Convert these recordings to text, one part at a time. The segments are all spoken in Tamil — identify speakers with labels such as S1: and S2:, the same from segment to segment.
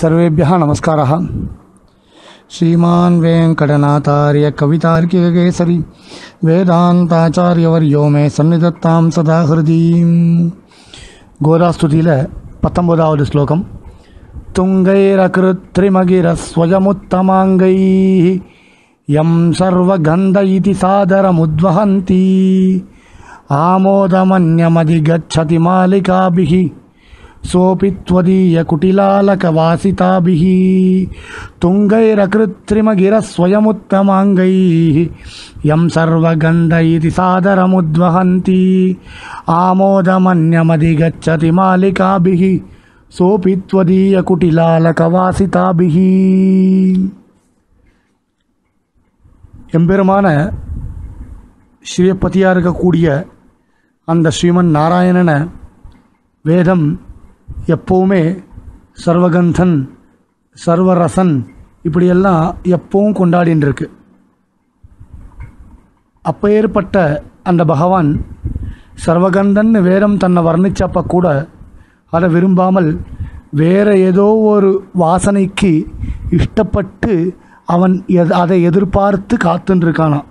S1: सर्वेभ्यः नमस्कारः श्रीमान् वेङ्कटनाथार्य कवितार्किककेसरी वेदान्ताचार्यवर्यो मे सन्निधत्तां सदा हृदीम् கோதாஸ்துதியில் பத்தொன்பதாவது ஸ்லோகம் துங்கைரகிருத்ரிமகிரஸ்வயமுத்தமாங்கை யம் சர்வகந்த இதி சாதரமுத்வஹந்தி ஆமோதமன்யமதிகச்சதி மாலிகாபிः सोऽपि त्वदीयकुटिलालकवासिताभिः तुङ्गैरकृत्रिमगिरस्वयमुत्तमाङ्गैः यं सर्वगन्ध इति सादरमुद्वहन्ति आमोदमन्यमधिगच्छति मालिकाभिः सोऽपि त्वदीयकुटिलालकवासिताभिः எம்பெருமான ஸ்ரீபதியாக இருக்கக்கூடிய அந்த ஸ்ரீமன் நாராயணனை வேதம் எப்போவுமே சர்வகந்தன் சர்வரசன் இப்படியெல்லாம் எப்பவும் கொண்டாடின்னு இருக்கு அப்பேற்பட்ட அந்த பகவான் சர்வகந்தன் வேதம் தன்னை வர்ணிச்சப்ப கூட அதை விரும்பாமல் வேற ஏதோ ஒரு வாசனைக்கு இஷ்டப்பட்டு அவன் எத- அதை எதிர்பார்த்து காத்துன்னு இருக்கானாம்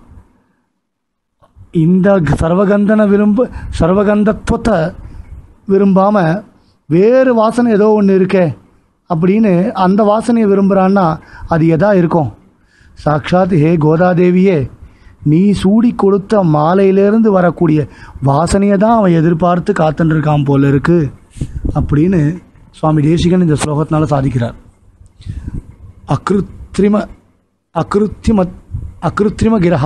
S1: இந்த சர்வகந்தனை விரும்ப சர்வகந்தத்துவத்தை விரும்பாமல் வேறு வாசனை ஏதோ ஒன்று இருக்கே அப்படின்னு அந்த வாசனையை விரும்புகிறான்னா அது எதா இருக்கும் சாக்ஷாத் ஹே கோதாதேவியே நீ சூடி கொடுத்த மாலையிலேருந்து வரக்கூடிய வாசனையை தான் அவன் எதிர்பார்த்து காத்துன்னு இருக்கான் போல இருக்கு அப்படின்னு சுவாமி தேசிகன் இந்த ஸ்லோகத்தினால சாதிக்கிறார் அக்ருத்ரிம அக்ருத்திம அக்ருத்ரிம கிரகா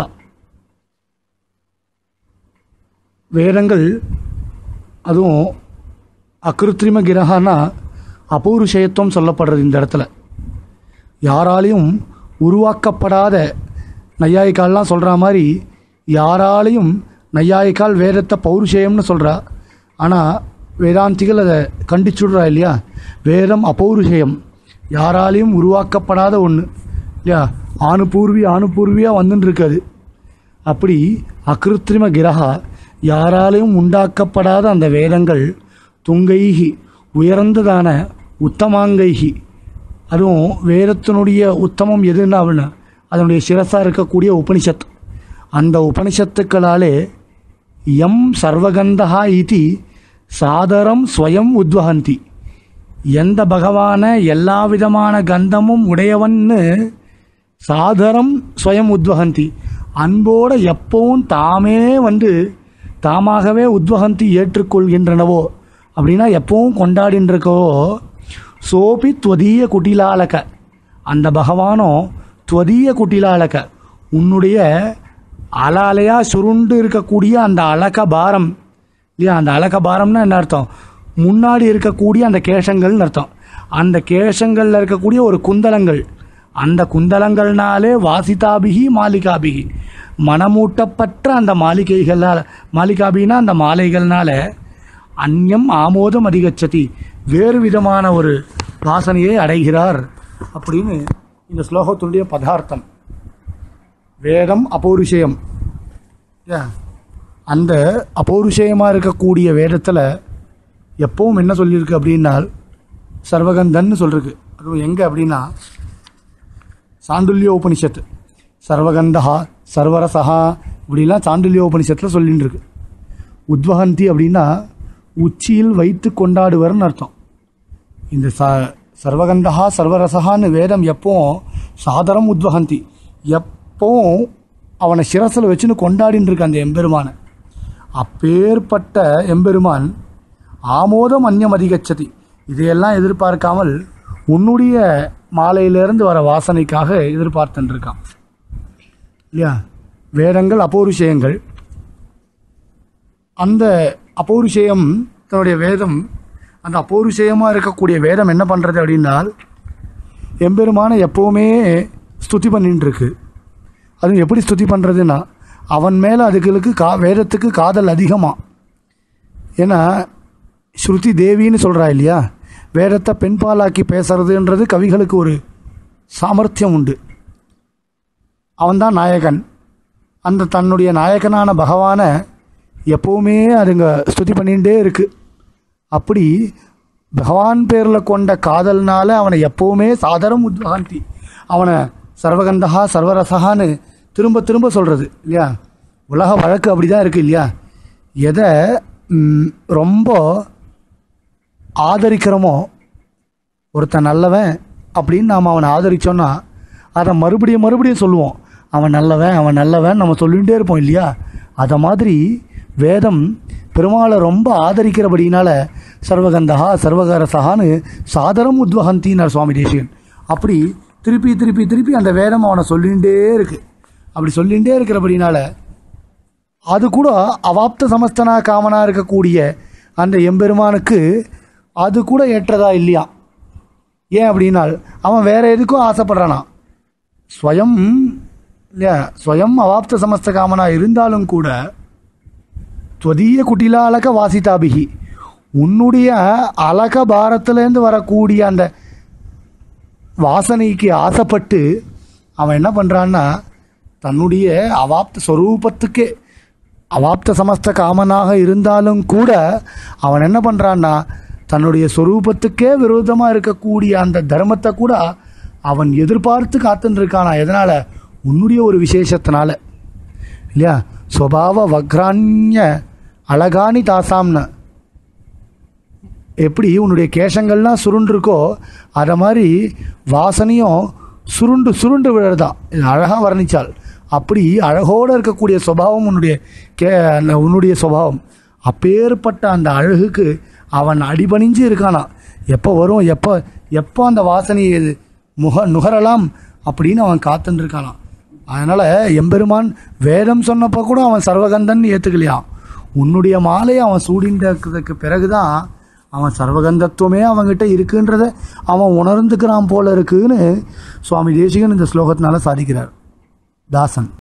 S1: வேதங்கள் அதுவும் அகிருத்திரிம கிரகனா அபௌருஷயத்துவம் சொல்லப்படுறது இந்த இடத்துல யாராலையும் உருவாக்கப்படாத நையாயிக்கால்லாம் சொல்கிற மாதிரி யாராலையும் நையாயிக்கால் வேதத்தை பௌருஷயம்னு சொல்கிறா ஆனால் வேதாந்திகள் அதை கண்டிச்சுடுறா இல்லையா வேதம் அபௌருஷயம் யாராலையும் உருவாக்கப்படாத ஒன்று இல்லையா ஆணுபூர்வி ஆணுபூர்வியாக வந்துன்னு இருக்காது அப்படி அகிருத்திரிம கிரகா யாராலையும் உண்டாக்கப்படாத அந்த வேதங்கள் துங்கைகி உயர்ந்ததான உத்தமாங்கைகி அதுவும் வேதத்தினுடைய உத்தமம் எதுன்னா அப்படின்னா அதனுடைய சிரசாக இருக்கக்கூடிய உபனிஷத் அந்த உபனிஷத்துக்களாலே எம் சர்வகந்தகா இதி சாதரம் ஸ்வயம் உத்வகந்தி எந்த பகவான எல்லா விதமான கந்தமும் உடையவன்னு சாதரம் ஸ்வயம் உத்வகந்தி அன்போட எப்பவும் தாமே வந்து தாமாகவே உத்வகந்தி ஏற்றுக்கொள்கின்றனவோ அப்படின்னா எப்பவும் கொண்டாடின்னு இருக்கவோ சோபி துவதீய குட்டிலாலக அந்த பகவானும் துவதீய குட்டிலாலக உன்னுடைய அலாலையா சுருண்டு இருக்கக்கூடிய அந்த அலக பாரம் இல்லையா அந்த அலக பாரம்னா என்ன அர்த்தம் முன்னாடி இருக்கக்கூடிய அந்த கேசங்கள்னு அர்த்தம் அந்த கேசங்களில் இருக்கக்கூடிய ஒரு குந்தலங்கள் அந்த குந்தலங்கள்னாலே வாசிதாபிகி மாலிகாபிகி மனமூட்டப்பட்ட அந்த மாளிகைகளால் மாலிகாபின்னா அந்த மாலைகள்னால அந்யம் ஆமோதம் அதிகச்சதி வேறு விதமான ஒரு வாசனையை அடைகிறார் அப்படின்னு இந்த ஸ்லோகத்துடைய பதார்த்தம் வேதம் அபௌருஷயம் ஏன்? அந்த அபௌருஷயமாக இருக்கக்கூடிய வேதத்தில் எப்பவும் என்ன சொல்லியிருக்கு அப்படின்னால் சர்வகந்தன்னு சொல்லிருக்கு அதுவும் எங்கே அப்படின்னா சாண்டுல்ய உபனிஷத்து சர்வகந்தஹா சர்வரசஹா இப்படிலாம் சாண்டுல்ய உபனிஷத்தில் சொல்லின்னு இருக்கு உத்வகந்தி அப்படின்னா உச்சியில் வைத்து கொண்டாடுவர்னு அர்த்தம் இந்த ச சர்வகந்தஹா சர்வரசகான்னு வேதம் எப்பவும் சாதரம் உத்வகந்தி எப்பவும் அவனை சிரசில் வச்சுன்னு கொண்டாடின்னு இருக்கு அந்த எம்பெருமானை அப்பேற்பட்ட எம்பெருமான் ஆமோதம் அந்நியம் அதிகச்சதி இதையெல்லாம் எதிர்பார்க்காமல் உன்னுடைய மாலையிலிருந்து வர வாசனைக்காக எதிர்பார்த்துன்னு இருக்கான் இல்லையா வேதங்கள் அபௌருஷயங்கள் அந்த அபௌருஷயம் தன்னுடைய வேதம் அந்த அபௌருஷயமாக இருக்கக்கூடிய வேதம் என்ன பண்ணுறது அப்படின்னால் எம்பெருமானை எப்போவுமே ஸ்துதி பண்ணிட்டு இருக்கு அது எப்படி ஸ்துதி பண்ணுறதுன்னா அவன் மேலே அதுகளுக்கு கா வேதத்துக்கு காதல் அதிகமாக ஏன்னா ஸ்ருதி தேவின்னு சொல்கிறா இல்லையா வேதத்தை பெண்பாலாக்கி பேசுறதுன்றது கவிகளுக்கு ஒரு சாமர்த்தியம் உண்டு அவன்தான் நாயகன் அந்த தன்னுடைய நாயகனான பகவானை எப்போவுமே அதுங்க ஸ்துதி பண்ணிகிட்டே இருக்கு அப்படி பகவான் பேரில் கொண்ட காதல்னால அவனை எப்போவுமே சாதரம் உத்வகந்தி அவனை சர்வகந்தகா சர்வரசகான்னு திரும்ப திரும்ப சொல்கிறது இல்லையா உலக வழக்கு அப்படி தான் இருக்குது இல்லையா எதை ம், ரொம்ப ஆதரிக்கிறோமோ ஒருத்தன் நல்லவன் அப்படின்னு நாம் அவனை ஆதரித்தோன்னா அதை மறுபடியும் மறுபடியும் சொல்லுவோம் அவன் நல்லவன் அவன் நல்லவன் நம்ம சொல்லிகிட்டே இருப்போம் இல்லையா அதை மாதிரி வேதம் பெருமாளை ரொம்ப ஆதரிக்கிறபடினால சர்வகந்தகா சர்வகரசகான்னு சாதரம் உத்வகந்தினார் சுவாமி தேசிகன் அப்படி திருப்பி திருப்பி திருப்பி அந்த வேதம் அவனை சொல்லிகிட்டே இருக்கு அப்படி சொல்லிகிட்டே இருக்கிறபடினால அது கூட அவாப்த சமஸ்தனா காமனா இருக்கக்கூடிய அந்த எம்பெருமானுக்கு அது கூட ஏற்றதா இல்லையா ஏன் அப்படின்னால் அவன் வேற எதுக்கும் ஆசைப்படுறானா ஸ்வயம் இல்லையா ஸ்வயம் அவாப்த சமஸ்த காமனா இருந்தாலும் கூட துவதீய குட்டிலாலக வாசிதாபிகி உன்னுடைய அழக பாரத்திலேருந்து வரக்கூடிய அந்த வாசனைக்கு ஆசைப்பட்டு அவன் என்ன பண்ணுறான்னா தன்னுடைய அவாப்த ஸ்வரூபத்துக்கே அவாப்த சமஸ்த காமனாக இருந்தாலும் கூட அவன் என்ன பண்ணுறான்னா தன்னுடைய சொரூபத்துக்கே விரோதமாக இருக்கக்கூடிய அந்த தர்மத்தை கூட அவன் எதிர்பார்த்து காத்துன்னு இருக்கானா எதனால் உன்னுடைய ஒரு விசேஷத்தினால இல்லையா ஸ்வபாவ வக்ராண்ய அழகானி தாசாம்னு எப்படி உன்னுடைய கேசங்கள்லாம் சுருண்டிருக்கோ அதை மாதிரி வாசனையும் சுருண்டு சுருண்டு விழுறதா இது அழகாக வர்ணிச்சாள் அப்படி அழகோடு இருக்கக்கூடிய சுபாவம் உன்னுடைய கே அந்த உன்னுடைய சுபாவம் அப்பேற்பட்ட அந்த அழகுக்கு அவன் அடிபணிஞ்சு இருக்கானா எப்போ வரும் எப்போ எப்போ அந்த வாசனையை முக நுகரலாம் அப்படின்னு அவன் காத்துன்னு இருக்கானாம் அதனால் எம்பெருமான் வேதம் சொன்னப்போ கூட அவன் சர்வகந்தன் ஏற்றுக்கலையாம் உன்னுடைய மாலையை அவன் சூடின்றதுக்கு பிறகுதான் அவன் சர்வகந்தத்துவமே அவன்கிட்ட இருக்குன்றத அவன் உணர்ந்துக்கிறான் போல இருக்குன்னு சுவாமி தேசிகன் இந்த ஸ்லோகத்தினால சாதிக்கிறார் தாசன்